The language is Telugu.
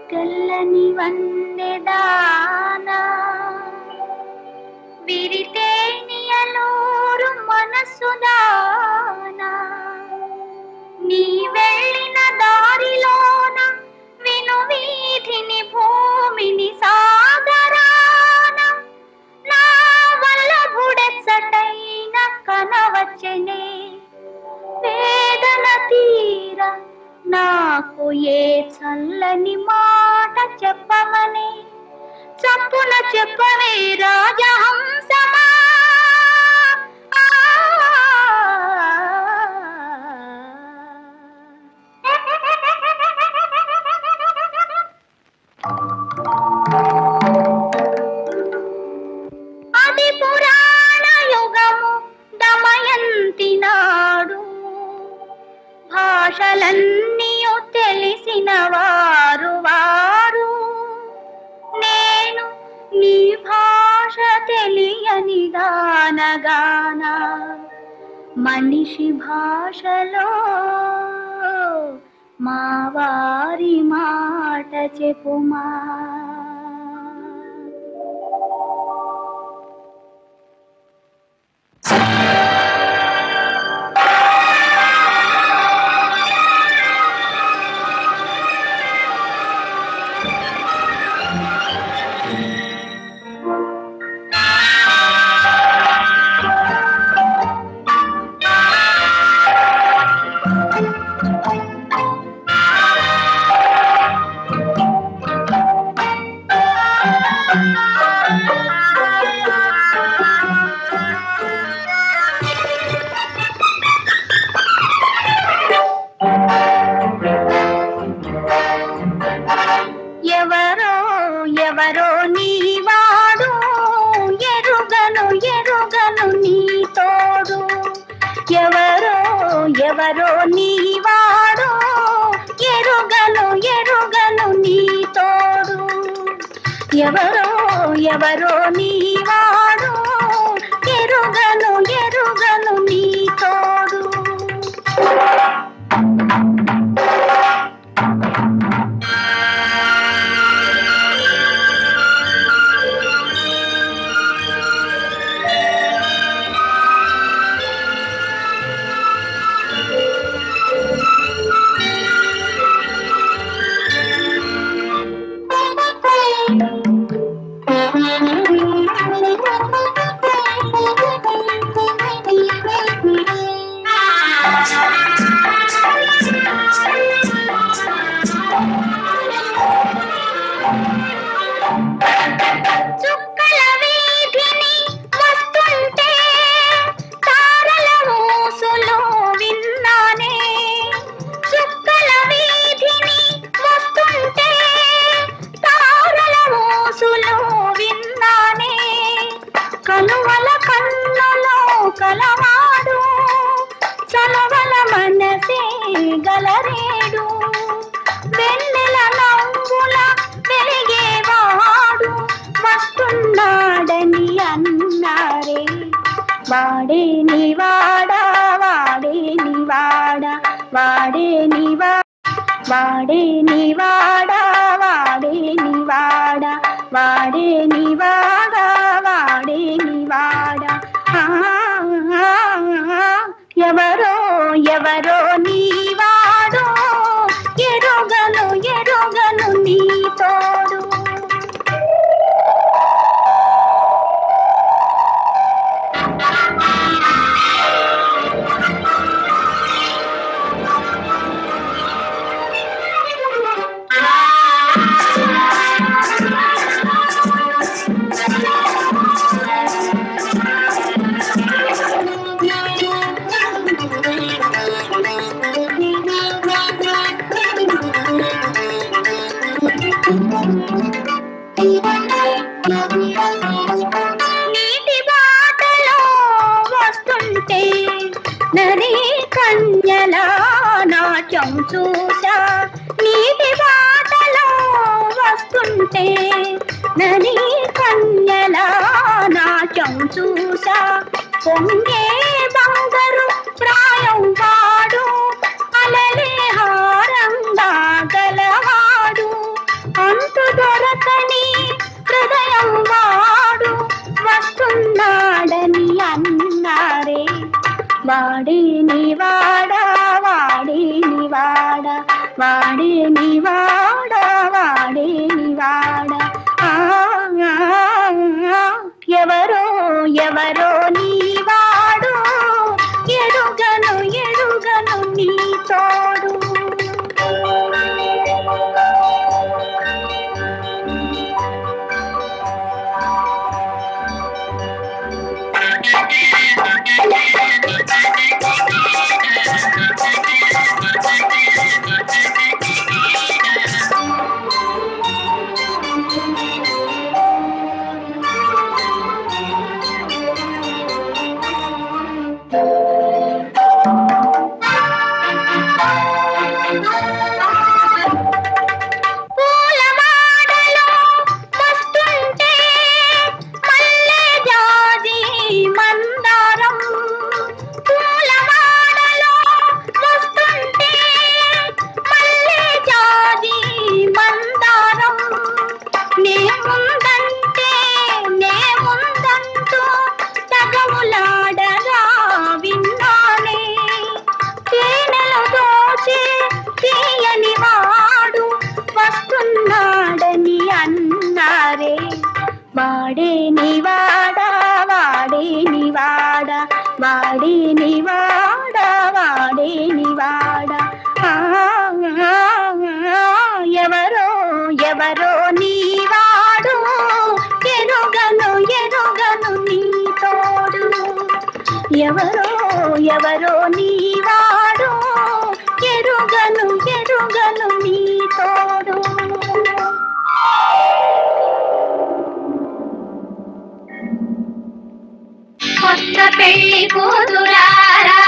తెల్లని వన్నెదానా విరితే నియలోరు మనసుదానా నీ వెళ్ళిన దారిలోన విను వీధిని భూమిని సాగరాన నా వల్ల బుడెచ్చటైన కనవచ్చనే వేదన తీర నాకు ఏ చల్లని మాట చెప్పమని చప్పున చెప్పవే రాజహంసమా అది పురాణ యుగము దమయంతి నాడు భాషలన్నీ తెలిసిన వారు వారు నేను నీ భాష తెలియని గానగాన మనిషి భాషలో మా వారి మాట చెప్పుమా ఎవరో ఎవరో నీవాడు ఎరుగను ఎరుగను నీ తోడు ఎవరో ఎవరో నీవాడు ఎరుగను ఎరుగను నీ తోడు ఎవరో ఎవరో నీవాడు ఎరుగను ఎరుగను నీ తోడు చుక్కల వీధిని వస్తుంటే తారల ఊసులు విన్నానే చుక్కల వీధిని వస్తుంటే తారల ఊసులు విన్నానే కలువల కన్నులో కలవాడు చలవల మనసే గలరేడు వెన్నెల నవ్వుల వెలిగేవాడు వస్తున్నాడని అన్నారే వాడే నివాడా వాడే నివాడా వాడే నివా వాడే నివాడా వాడే నివాడా వాడే నివాడా వాడే నివాడా ఆ, ఆ, ఆ, ఎవరో ఎవరో నీవాడో ఎరుగను ఎరుగను నీ తోడు నీటి బాటలో వస్తుంటే నది కన్యల నాట్యం చూసా నీటి బాటలో వస్తుంటే నది కన్యల నాట్యం చూసా పొంగే బంగారు ప్రాయం వాడు అలలే హారంగా గలవాడు వాడి నివాడ వాడి నివాడ వాడి నివాడ వాడి నివాడ ఆ, ఆ, ఆ, ఎవరో ఎవరో నీవాడు ఎరుగను ఎరుగను నీ తోడు పూలమాడలో వస్తుంటే మల్లె జాజి మందారం పూలమాడలో వస్తుంటే మల్లె జాజి మందారం నే ముందంటే నే ముందంటూ తగవులాడగా విన్నానే తేనెలు దోచే తీయని వాడు వస్తున్నాడని అన్నారే వాడే నివాడ వాడే నివాడ వాడే నివాడ వాడే నివాడ ఆ, ఆ, ఆ, ఎవరో ఎవరో నీవాడు ఎరుగను ఎరుగను నీ తోడు ఎవరో ఎవరో నీవాడు ఎరుగను ఎరుగను నీ తోడు కొత్త పెళ్లి కూతురారా